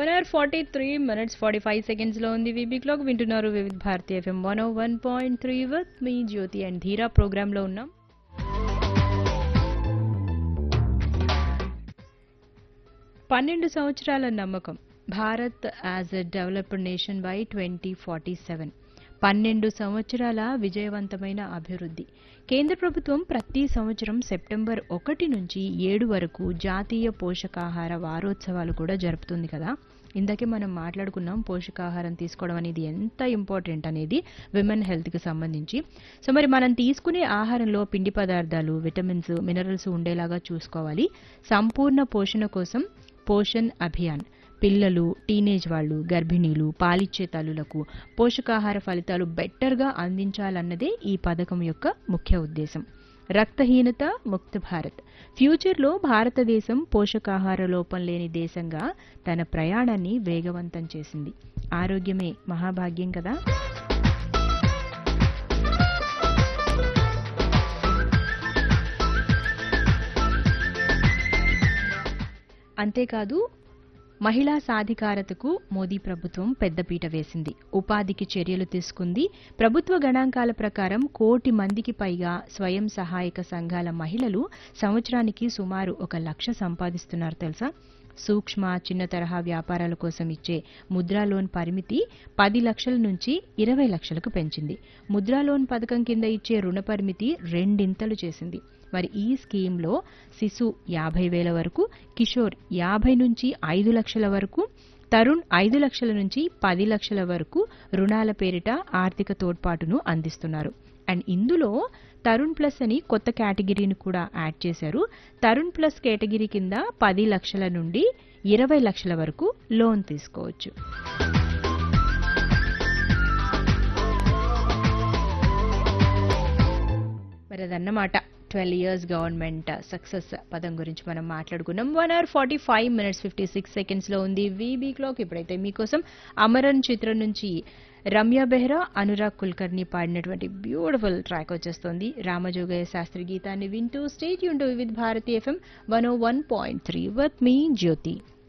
one hour forty three minutes forty five సెకండ్స్లో ఉంది VB clock వింటున్నారు Vividh Bharati FM one O one point three with me Jyothi and Dheera ప్రోగ్రాంలో ఉన్నాం పన్నెండు సంవత్సరాల నమ్మకం Bharat as a developed nation by twenty forty seven పన్నెండు సంవత్సరాల విజయవంతమైన అభివృద్ధి కేంద్ర ప్రభుత్వం ప్రతి సంవత్సరం సెప్టెంబర్ ఒకటి నుంచి ఏడు వరకు జాతీయ పోషకాహార వారోత్సవాలు కూడా జరుపుతుంది కదా ఇందాకే మనం మాట్లాడుకున్నాం పోషకాహారం తీసుకోవడం అనేది ఎంత ఇంపార్టెంట్ అనేది విమెన్ హెల్త్కి సంబంధించి సో మరి మనం తీసుకునే ఆహారంలో పిండి పదార్థాలు విటమిన్స్ మినరల్స్ ఉండేలాగా చూసుకోవాలి సంపూర్ణ పోషణ కోసం పోషణ్ అభియాన్ పిల్లలు టీనేజ్ వాళ్ళు గర్భిణీలు పాలిచ్చే తల్లులకు పోషకాహార ఫలితాలు బెటర్గా అందించాలన్నదే ఈ పథకం యొక్క ముఖ్య ఉద్దేశం రక్తహీనత ముక్త భారత్ ఫ్యూచర్లో భారతదేశం పోషకాహార లోపం లేని దేశంగా తన ప్రయాణాన్ని వేగవంతం చేసింది ఆరోగ్యమే మహాభాగ్యం కదా అంతేకాదు మహిళా సాధికారతకు మోదీ ప్రభుత్వం పెద్దపీట వేసింది ఉపాధికి చర్యలు తీసుకుంది ప్రభుత్వ గణాంకాల ప్రకారం కోటి మందికి పైగా స్వయం సహాయక సంఘాల మహిళలు సంవత్సరానికి సుమారు ఒక లక్ష సంపాదిస్తున్నారు తెలుసా సూక్ష్మ చిన్న తరహా వ్యాపారాల కోసం ఇచ్చే ముద్రా లోన్ పరిమితి పది లక్షల నుంచి ఇరవై లక్షలకు పెంచింది ముద్రా లోన్ పథకం కింద ఇచ్చే రుణ పరిమితి రెండింతలు చేసింది మరి ఈ స్కీమ్లో శిశు యాభై వేల వరకు కిషోర్ యాభై నుంచి ఐదు లక్షల వరకు తరుణ్ ఐదు లక్షల నుంచి పది లక్షల వరకు రుణాల పేరిట ఆర్థిక తోడ్పాటును అందిస్తున్నారు అండ్ ఇందులో తరుణ్ ప్లస్ అని కొత్త కేటగిరీని కూడా యాడ్ చేశారు తరుణ్ ప్లస్ కేటగిరీ కింద పది లక్షల నుండి ఇరవై లక్షల వరకు లోన్ తీసుకోవచ్చు మరి అదన్నమాట ట్వెల్వ్ ఇయర్స్ గవర్నమెంట్ సక్సెస్ పదం గురించి మనం మాట్లాడుకున్నాం one hour forty five minutes fifty six సెకండ్స్లో ఉంది వీబీ క్లాక్ ఇప్పుడైతే మీకోసం అమరన్ చిత్రం నుంచి రమ్య బెహ్రా అనురాగ్ కుల్కర్ని పాడినటువంటి బ్యూటిఫుల్ ట్రాక్ వచ్చేస్తుంది రామజోగయ్య శాస్త్రి గీతాన్ని వింటూ స్టేట్ యూన్ to Vividh Bharati FM one O one point three with me Jyothi